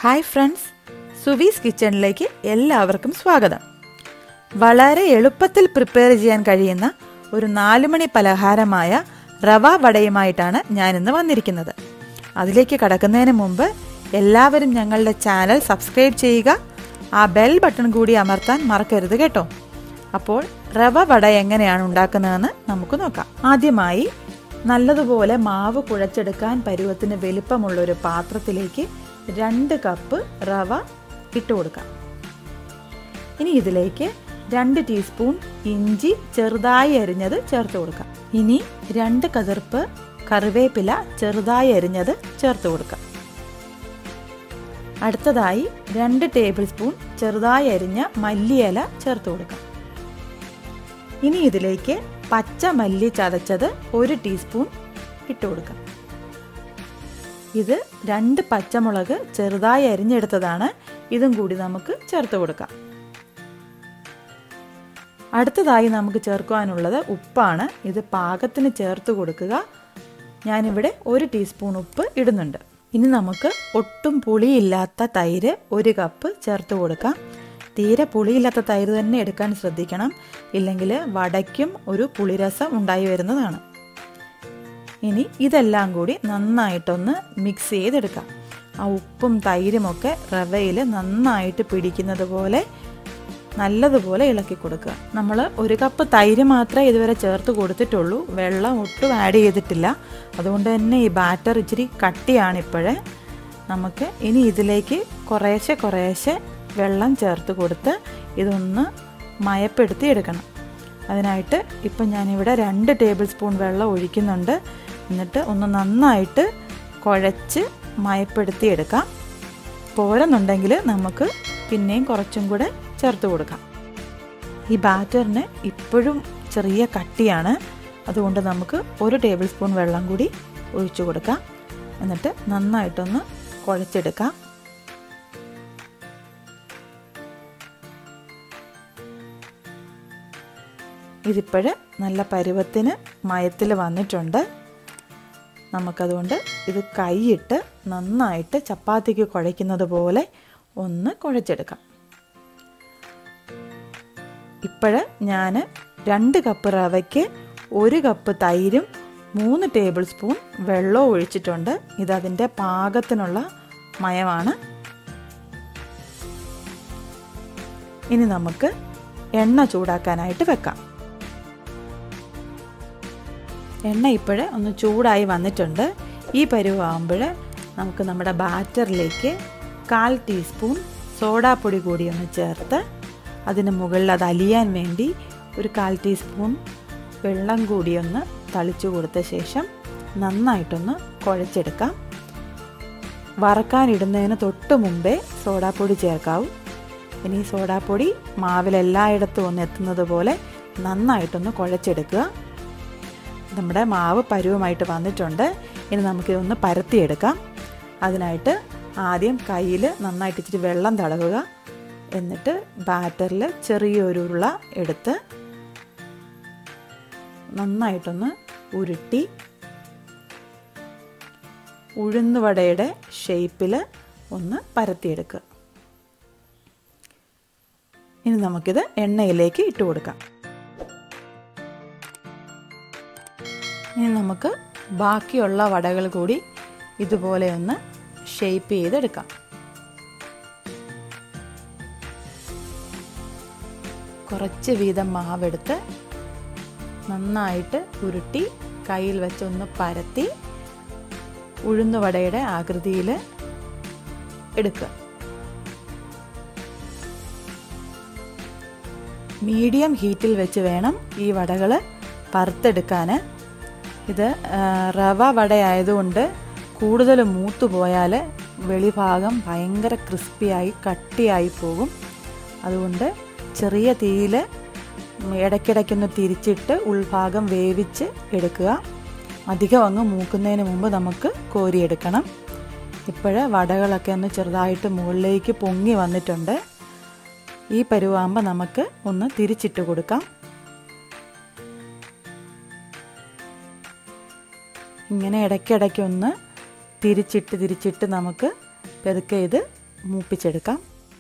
hi friends Suvi's കിച്ചണിലേക്ക് എല്ലാവർക്കും സ്വാഗതം വളരെ എളുപ്പത്തിൽ പ്രിപ്പയർ ചെയ്യാൻ കഴിയുന്ന ഒരു നാലുമണി പലഹാരമായ റവ വടയുമായിട്ടാണ് ഞാനിന്ന് വന്നിരിക്കുന്നത് അതിലേക്ക് കടക്കുന്നതിന് മുമ്പ് എല്ലാവരും ഞങ്ങളുടെ ചാനൽ സബ്സ്ക്രൈബ് ചെയ്യുക ആ ബെൽ ബട്ടൺ കൂടി അമർത്താൻ മറക്കരുത് കേട്ടോ അപ്പോൾ റവ വട എങ്ങനെയാണ് ഉണ്ടാക്കുന്നതെന്ന് നമുക്ക് നോക്കാം ആദ്യമായി നല്ലതുപോലെ മാവ് കുഴച്ചെടുക്കാൻ പരുവത്തിന് വലിപ്പമുള്ള ഒരു പാത്രത്തിലേക്ക് രണ്ട് കപ്പ് റവ ഇട്ട് കൊടുക്കാം ഇനി ഇതിലേക്ക് രണ്ട് ടീസ്പൂൺ ഇഞ്ചി ചെറുതായി അരിഞ്ഞത് ചേർത്ത് കൊടുക്കാം ഇനി രണ്ട് കതിർപ്പ് കറിവേപ്പില ചെറുതായി അരിഞ്ഞത് ചേർത്ത് കൊടുക്കാം അടുത്തതായി രണ്ട് ടേബിൾ സ്പൂൺ ചെറുതായി അരിഞ്ഞ മല്ലിയില ചേർത്ത് കൊടുക്കാം ഇനി ഇതിലേക്ക് പച്ച മല്ലി ചതച്ചത് ഒരു ടീസ്പൂൺ ഇട്ട് കൊടുക്കാം ഇത് രണ്ട് പച്ചമുളക് ചെറുതായി അരിഞ്ഞെടുത്തതാണ് ഇതും കൂടി നമുക്ക് ചേർത്ത് കൊടുക്കാം അടുത്തതായി നമുക്ക് ചേർക്കുവാനുള്ളത് ഉപ്പാണ് ഇത് പാകത്തിന് ചേർത്ത് കൊടുക്കുക ഞാനിവിടെ ഒരു ടീസ്പൂൺ ഉപ്പ് ഇടുന്നുണ്ട് ഇനി നമുക്ക് ഒട്ടും പുളിയില്ലാത്ത തൈര് ഒരു കപ്പ് ചേർത്ത് കൊടുക്കാം തീരെ പുളിയില്ലാത്ത തൈര് തന്നെ എടുക്കാൻ ശ്രദ്ധിക്കണം ഇല്ലെങ്കിൽ വടയ്ക്കും ഒരു പുളിരസം ഉണ്ടായി വരുന്നതാണ് ഇനി ഇതെല്ലാം കൂടി നന്നായിട്ടൊന്ന് മിക്സ് ചെയ്തെടുക്കാം ആ ഉപ്പും തൈരുമൊക്കെ റവയിൽ നന്നായിട്ട് പിടിക്കുന്നത് പോലെ നല്ലതുപോലെ ഇളക്കി കൊടുക്കുക നമ്മൾ ഒരു കപ്പ് തൈര് മാത്രമേ ഇതുവരെ ചേർത്ത് കൊടുത്തിട്ടുള്ളൂ വെള്ളം ഒട്ടും ആഡ് ചെയ്തിട്ടില്ല അതുകൊണ്ട് തന്നെ ഈ ബാറ്റർ ഇച്ചിരി കട്ടിയാണ് ഇപ്പോഴേ നമുക്ക് ഇനി ഇതിലേക്ക് കുറേശ്ശെ കുറേശ്ശെ വെള്ളം ചേർത്ത് കൊടുത്ത് ഇതൊന്ന് മയപ്പെടുത്തി എടുക്കണം അതിനായിട്ട് ഇപ്പം ഞാനിവിടെ രണ്ട് ടേബിൾ സ്പൂൺ വെള്ളം ഒഴിക്കുന്നുണ്ട് എന്നിട്ട് ഒന്ന് നന്നായിട്ട് കുഴച്ച് മയപ്പെടുത്തി എടുക്കാം പോരെന്നുണ്ടെങ്കിൽ നമുക്ക് പിന്നെയും കുറച്ചും കൂടെ ചേർത്ത് കൊടുക്കാം ഈ ബാറ്ററിന് ഇപ്പോഴും ചെറിയ കട്ടിയാണ് അതുകൊണ്ട് നമുക്ക് ഒരു ടേബിൾ സ്പൂൺ വെള്ളം കൂടി ഒഴിച്ചു കൊടുക്കാം എന്നിട്ട് നന്നായിട്ടൊന്ന് കുഴച്ചെടുക്കാം ഇതിപ്പോഴ് നല്ല പരുവത്തിന് മയത്തിൽ വന്നിട്ടുണ്ട് നമുക്കതുകൊണ്ട് ഇത് കൈയിട്ട് നന്നായിട്ട് ചപ്പാത്തിക്ക് കുഴയ്ക്കുന്നത് പോലെ ഒന്ന് കുഴച്ചെടുക്കാം ഇപ്പോഴ് ഞാൻ രണ്ട് കപ്പ് റവയ്ക്ക് ഒരു കപ്പ് തൈരും മൂന്ന് ടേബിൾ സ്പൂൺ വെള്ളവും ഒഴിച്ചിട്ടുണ്ട് ഇതതിൻ്റെ പാകത്തിനുള്ള മയമാണ് ഇനി നമുക്ക് എണ്ണ ചൂടാക്കാനായിട്ട് വെക്കാം എണ്ണ ഇപ്പോഴ് ഒന്ന് ചൂടായി വന്നിട്ടുണ്ട് ഈ പരുവാകുമ്പോൾ നമുക്ക് നമ്മുടെ ബാറ്ററിലേക്ക് കാൽ ടീസ്പൂൺ സോഡാപ്പൊടി കൂടി ഒന്ന് ചേർത്ത് അതിന് മുകളിൽ അത് അലിയാൻ വേണ്ടി ഒരു കാൽ ടീസ്പൂൺ വെള്ളം കൂടി ഒന്ന് തളിച്ചു കൊടുത്ത ശേഷം നന്നായിട്ടൊന്ന് കുഴച്ചെടുക്കാം വറക്കാനിടുന്നതിന് തൊട്ട് മുമ്പേ സോഡാപ്പൊടി ചേർക്കാവൂ ഇനി സോഡാപ്പൊടി മാവിലെല്ലായിടത്തും ഒന്ന് എത്തുന്നത് പോലെ നന്നായിട്ടൊന്ന് കുഴച്ചെടുക്കുക നമ്മുടെ മാവ് പരുവമായിട്ട് വന്നിട്ടുണ്ട് ഇനി നമുക്കിതൊന്ന് പരത്തിയെടുക്കാം അതിനായിട്ട് ആദ്യം കയ്യിൽ നന്നായിട്ട് ഇച്ചിരി വെള്ളം തടവുക എന്നിട്ട് ബാറ്ററിൽ ചെറിയൊരു ഉരുള എടുത്ത് നന്നായിട്ടൊന്ന് ഉരുട്ടി ഉഴുന്നുവടയുടെ ഷേപ്പിൽ ഒന്ന് പരത്തിയെടുക്കുക ഇനി നമുക്കിത് എണ്ണയിലേക്ക് ഇട്ട് കൊടുക്കാം ഇനി നമുക്ക് ബാക്കിയുള്ള വടകൾ കൂടി ഇതുപോലെ ഒന്ന് ഷേപ്പ് ചെയ്തെടുക്കാം കുറച്ച് വീതം മാവെടുത്ത് നന്നായിട്ട് ഉരുട്ടി കയ്യിൽ വെച്ചൊന്ന് പരത്തി ഉഴുന്നുവടയുടെ ആകൃതിയിൽ എടുക്കുക മീഡിയം ഹീറ്റിൽ വെച്ച് വേണം ഈ വടകൾ വറുത്തെടുക്കാൻ ഇത് റവ വടയായതുകൊണ്ട് കൂടുതൽ മൂത്തു പോയാൽ വെളിഭാഗം ഭയങ്കര ക്രിസ്പിയായി കട്ടിയായി പോകും അതുകൊണ്ട് ചെറിയ തീയിൽ ഇടയ്ക്കിടയ്ക്കൊന്ന് തിരിച്ചിട്ട് ഉൾഭാഗം വേവിച്ച് എടുക്കുക അധികം അങ്ങ് മൂക്കുന്നതിന് മുമ്പ് നമുക്ക് കോരിയെടുക്കണം ഇപ്പോഴ് വടകളൊക്കെ ഒന്ന് ചെറുതായിട്ട് മുകളിലേക്ക് പൊങ്ങി വന്നിട്ടുണ്ട് ഈ പരുവാകുമ്പോൾ നമുക്ക് ഒന്ന് തിരിച്ചിട്ട് കൊടുക്കാം ഇങ്ങനെ ഇടയ്ക്കിടയ്ക്കൊന്ന് തിരിച്ചിട്ട് തിരിച്ചിട്ട് നമുക്ക് പെതുക്കെ ഇത് മൂപ്പിച്ചെടുക്കാം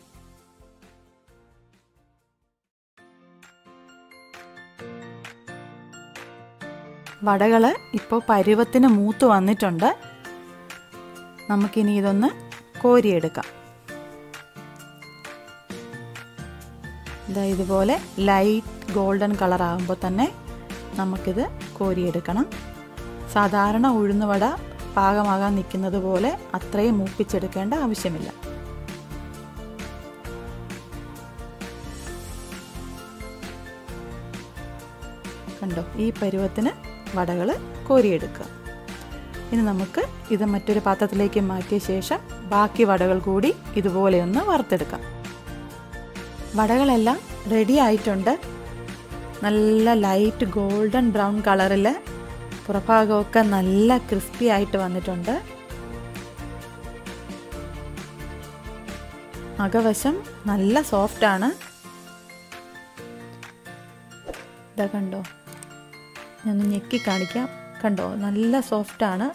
വടകൾ ഇപ്പോൾ പരുവത്തിന് മൂത്ത് വന്നിട്ടുണ്ട് നമുക്കിനി ഇതൊന്ന് കോരിയെടുക്കാം ഇതാ ഇതുപോലെ ലൈറ്റ് ഗോൾഡൻ കളർ ആകുമ്പോൾ തന്നെ നമുക്കിത് കോരിയെടുക്കണം സാധാരണ ഉഴുന്നുവട പാകമാകാൻ നിൽക്കുന്നത് പോലെ അത്രയും മൂപ്പിച്ചെടുക്കേണ്ട ആവശ്യമില്ല കണ്ടോ ഈ പരുവത്തിന് വടകൾ കോരിയെടുക്കുക ഇനി നമുക്ക് ഇത് മറ്റൊരു പാത്രത്തിലേക്ക് മാറ്റിയ ശേഷം ബാക്കി വടകൾ കൂടി ഇതുപോലെ ഒന്ന് വറുത്തെടുക്കാം വടകളെല്ലാം റെഡി ആയിട്ടുണ്ട് നല്ല ലൈറ്റ് ഗോൾഡൻ ബ്രൗൺ കളറിൽ പുറഭാഗമൊക്കെ നല്ല ക്രിസ്പി ആയിട്ട് വന്നിട്ടുണ്ട് അകവശം നല്ല സോഫ്റ്റ് ആണ് ഇതാ കണ്ടോ ഞാൻ ഞെക്കി കാണിക്കാം കണ്ടോ നല്ല സോഫ്റ്റ് ആണ്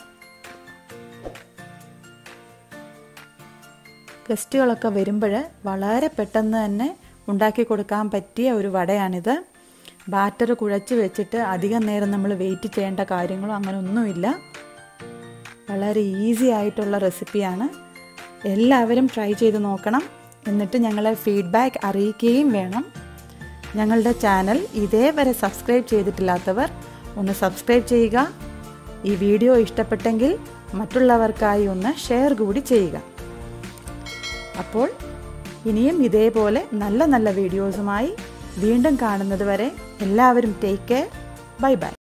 ഗസ്റ്റുകളൊക്കെ വരുമ്പോൾ വളരെ പെട്ടെന്ന് തന്നെ ഉണ്ടാക്കി കൊടുക്കാൻ പറ്റിയ ഒരു വടയാണിത് ബാറ്റർ കുഴച്ച് വെച്ചിട്ട് അധികം നേരം നമ്മൾ വെയിറ്റ് ചെയ്യേണ്ട കാര്യങ്ങളോ അങ്ങനെ ഒന്നുമില്ല വളരെ ഈസി ആയിട്ടുള്ള റെസിപ്പിയാണ് എല്ലാവരും ട്രൈ ചെയ്ത് നോക്കണം എന്നിട്ട് ഞങ്ങളെ ഫീഡ്ബാക്ക് അറിയിക്കുകയും വേണം ഞങ്ങളുടെ ചാനൽ ഇതേവരെ സബ്സ്ക്രൈബ് ചെയ്തിട്ടില്ലാത്തവർ ഒന്ന് സബ്സ്ക്രൈബ് ചെയ്യുക ഈ വീഡിയോ ഇഷ്ടപ്പെട്ടെങ്കിൽ മറ്റുള്ളവർക്കായി ഒന്ന് ഷെയർ കൂടി ചെയ്യുക അപ്പോൾ ഇനിയും ഇതേപോലെ നല്ല നല്ല വീഡിയോസുമായി വീണ്ടും കാണുന്നത് വരെ എല്ലാവരും ടേക്ക് കെയർ ബൈ ബൈ